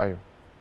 ايوه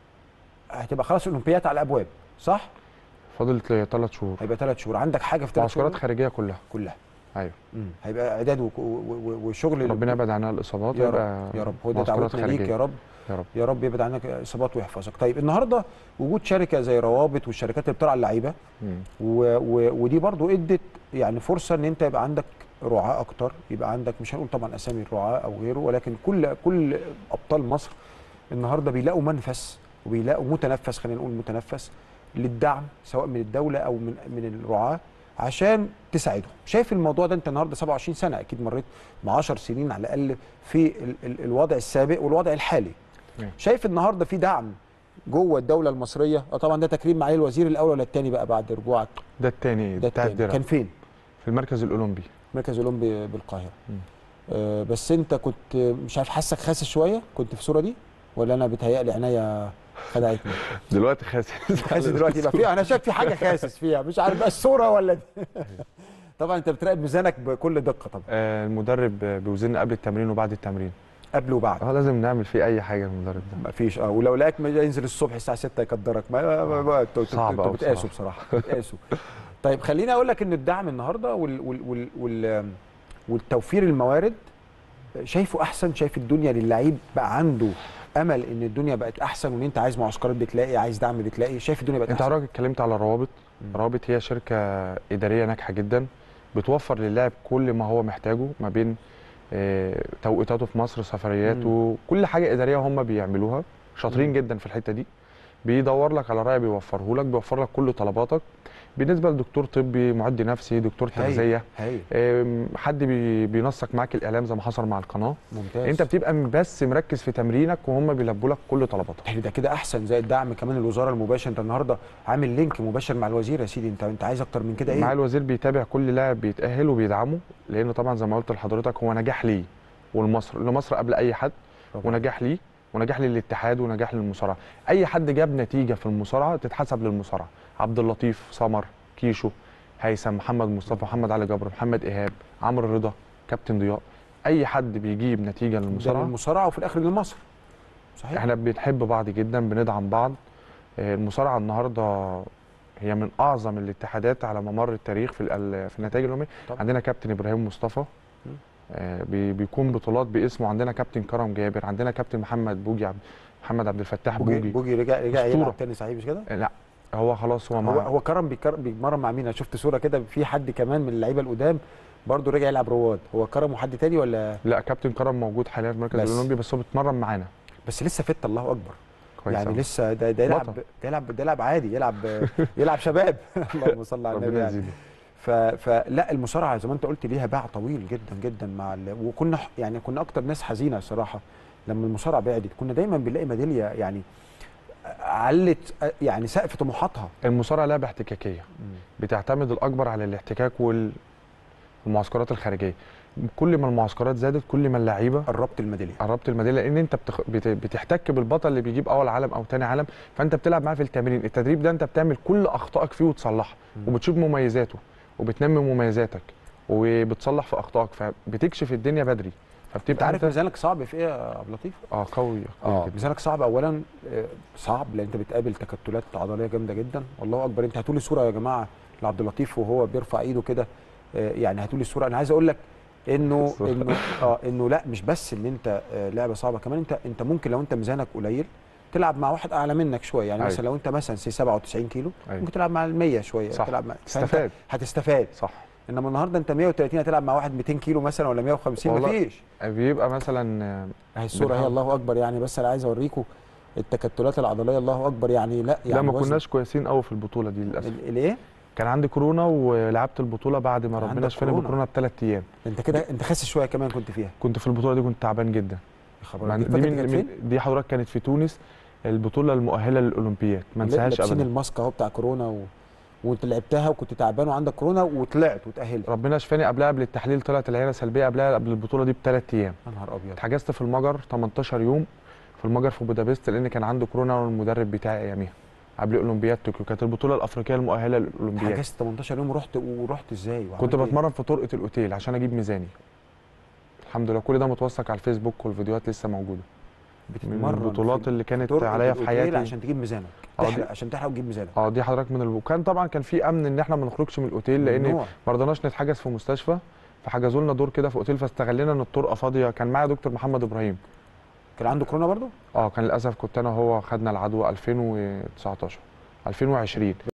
هتبقى خلاص الاولمبياد على الابواب صح فاضل ثلاث شهور هيبقى ثلاث شهور عندك حاجه في ثلاث شهور معسكرات خارجيه كلها كلها ايوه مم. هيبقى اعداد و- و- و- وشغل ربنا يبعد عنها الاصابات يا ويبقى رب يا رب هو ده معسكرات دعوتنا ليك خارجية. يا رب يا رب يا رب يبعد عنك اصابات ويحفظك طيب النهارده وجود شركه زي روابط والشركات اللي بترعى اللعيبه مم. و... و... ودي برضو ادت يعني فرصه ان انت يبقى عندك رعاة اكتر يبقى عندك مش هنقول طبعا اسامي الرعاة او غيره ولكن كل كل ابطال مصر النهارده بيلاقوا منفس وبيلاقوا متنفس خلينا نقول متنفس للدعم سواء من الدوله او من من الرعاة عشان تساعدهم شايف الموضوع ده انت النهارده 27 سنه اكيد مريت مع 10 سنين على الاقل في ال... ال... الوضع السابق والوضع الحالي تمام. شايف النهارده في دعم جوه الدوله المصريه اه طبعا ده تكريم معالي الوزير الاول ولا الثاني بقى بعد رجوعك ده الثاني ده بتاع التاني. الدرع كان فين في المركز الاولمبي مركز اولمبي بالقاهره مم. آه بس انت كنت مش عارف حاسك خاسس شويه كنت في الصوره دي ولا انا بيتهيألي عينيا خدعتني دلوقتي خاسس خاسس دلوقتي يبقى في انا شايف في حاجه خاسس فيها مش عارف بقى الصوره ولا دي طبعا انت بتراقب ميزانك بكل دقه طبعا آه، المدرب بيوزننا قبل التمرين وبعد التمرين قبل وبعد اه لازم نعمل فيه اي حاجه المدرب ده ما فيش اه ولو لقاك ينزل الصبح الساعه 6 يقدرك ما ما- ما ما- انتوا صعب انتوا أوي بتقاسوا بصراحه بتقاسوا طيب خليني اقول لك ان الدعم النهارده وال وال وال وال والتوفير الموارد شايفه احسن شايف الدنيا للعيب بقى عنده امل ان الدنيا بقت احسن وان انت عايز معسكرات بتلاقي عايز دعم بتلاقي شايف الدنيا بقت انت احسن حضرتك اتكلمت على روابط مم. روابط هي شركه اداريه ناجحه جدا بتوفر للاعب كل ما هو محتاجه ما بين آه، توقيتاته في مصر سفرياته كل حاجه اداريه هم بيعملوها شاطرين مم. جدا في الحته دي بيدور لك على راعي بيوفره لك بيوفر لك كل طلباتك بالنسبه لدكتور طبي معد نفسي دكتور هايل. تغذيه هايل آم، حد بي- بينسق معاك الاعلام زي ما حصل مع القناه ممتاز انت بتبقى بس مركز في تمرينك وهم بيلبوا لك كل طلباتك يعني ده كده احسن زي الدعم كمان الوزاره المباشر انت النهارده عامل لينك مباشر مع الوزير يا سيدي انت انت عايز اكتر من كده مع ايه الوزير بيتابع كل لاعب بيتاهل وبيدعمه لانه طبعا زي ما قلت لحضرتك هو نجاح ليه ولمصر لمصر قبل اي حد برافو. ونجاح ليه ونجاح للاتحاد ونجاح للمصارعه اي حد جاب نتيجه في المصارعه تتحسب للمصارعه عبد اللطيف سمر كيشو هيثم محمد مصطفى محمد علي جبر محمد ايهاب عمرو رضا كابتن ضياء اي حد بيجيب نتيجه ده للمصارعه للمصارعه وفي الاخر لمصر صحيح احنا بنحب بعض جدا بندعم بعض آه، المصارعه النهارده هي من اعظم الاتحادات على ممر التاريخ في ال- في النتائج الأولمبية طبعا. عندنا كابتن ابراهيم مصطفى مم. آه، بي- بيكون بطولات باسمه عندنا كابتن كرم جابر عندنا كابتن محمد بوجي عبد محمد عبد الفتاح بوجي بوجي, بوجي رجع رجع أسطورة. يلعب تاني صحيح مش كده؟ آه، لا هو خلاص هو مع هو هو كرم بيكر- بيتمرن مع مين؟ انا شفت صوره كده في حد كمان من اللعيبه القدام برضه رجع يلعب رواد هو كرم وحد تاني ولا لا كابتن كرم موجود حاليا في المركز بس. الاولمبي بس هو بيتمرن معانا بس لسه فت الله اكبر كويس يعني أوي. لسه ده ده يلعب بطل. ده يلعب ده يلعب عادي يلعب يلعب شباب اللهم صل على النبي ربنا يعني. يزيده ف... فلا المصارعه زي ما انت قلت ليها باع طويل جدا جدا مع ال... وكنا ح- يعني كنا اكتر ناس حزينه الصراحه لما المصارعه بعدت كنا دايما بنلاقي ميداليه يعني علت يعني سقف طموحاتها المصارعه لعبه احتكاكيه بتعتمد الاكبر على الاحتكاك والمعسكرات الخارجيه كل ما المعسكرات زادت كل ما اللعيبه قربت الميداليه قربت الميداليه لان انت بتخ... بت... بتحتك بالبطل اللي بيجيب اول عالم او تاني عالم فانت بتلعب معاه في التمرين التدريب ده انت بتعمل كل اخطائك فيه وتصلحها مم. وبتشوف مميزاته وبتنمي مميزاتك وبتصلح في اخطائك فبتكشف الدنيا بدري انت فبتبقى عارف انت ميزانك صعب في ايه يا عبد اللطيف؟ اه قوي اه قوي جدا ميزانك صعب اولا آه، صعب لان انت بتقابل تكتلات عضليه جامده جدا والله اكبر انت هاتوا لي صوره يا جماعه لعبد اللطيف وهو بيرفع ايده كده آه، يعني هاتوا لي الصوره انا عايز اقول لك انه الصورة. انه اه انه لا مش بس ان انت آه، لعبه صعبه كمان انت انت ممكن لو انت ميزانك قليل تلعب مع واحد اعلى منك شويه يعني أيوة. مثلا لو انت مثلا سي 97 كيلو أيوة. ممكن تلعب مع ال 100 شويه صح. تلعب مع فأنت تستفاد. هتستفاد صح انما النهارده انت 130 هتلعب مع واحد 200 كيلو مثلا ولا 150 والله مفيش بيبقى مثلا آه، اهي الصوره هي بنحاول. الله اكبر يعني بس انا عايز اوريكم التكتلات العضليه الله اكبر يعني لا يعني لا ما وزن- كناش كويسين قوي في البطوله دي للاسف ال- الايه كان عندي كورونا ولعبت البطوله بعد ما كان ربنا عندك شفاني كورونا؟ بكورونا بثلاث ايام انت كده انت خاسس شويه كمان كنت فيها كنت في البطوله دي كنت تعبان جدا يا خبر مع- دي دي فاكر من, كانت من فين؟ دي حضرتك كانت في تونس البطوله المؤهله للاولمبياد ما انساهاش لابسين ابدا الماسك اهو بتاع كورونا و... وانت لعبتها وكنت تعبان وعندك كورونا وطلعت وتاهلت ربنا شفاني قبلها قبل التحليل طلعت العينه سلبيه قبلها قبل البطوله دي بثلاث ايام يا نهار ابيض اتحجزت في المجر 18 يوم في المجر في بودابست لان كان عنده كورونا والمدرب بتاعي اياميها قبل اولمبياد طوكيو كانت البطوله الافريقيه المؤهله للاولمبياد حجزت 18 يوم ورحت ورحت ازاي كنت وعملت إيه؟ بتمرن في طرقه الاوتيل عشان اجيب ميزاني الحمد لله كل ده متوثق على الفيسبوك والفيديوهات لسه موجوده من بتتمرن البطولات في اللي كانت طرق عليا في الأوتيل حياتي عشان تجيب ميزانك آه، دي- تحرق عشان تحرق وتجيب ميزانك اه دي حضرتك من الب... وكان طبعا كان في امن ان احنا ما نخرجش من الاوتيل لان ممنوع. ما رضيناش نتحجز في مستشفى فحجزوا لنا دور كده في اوتيل فاستغلينا ان الطرقه فاضيه كان معايا دكتور محمد ابراهيم كان عنده كورونا برضه اه كان للاسف كنت انا وهو خدنا العدوى 2019 2020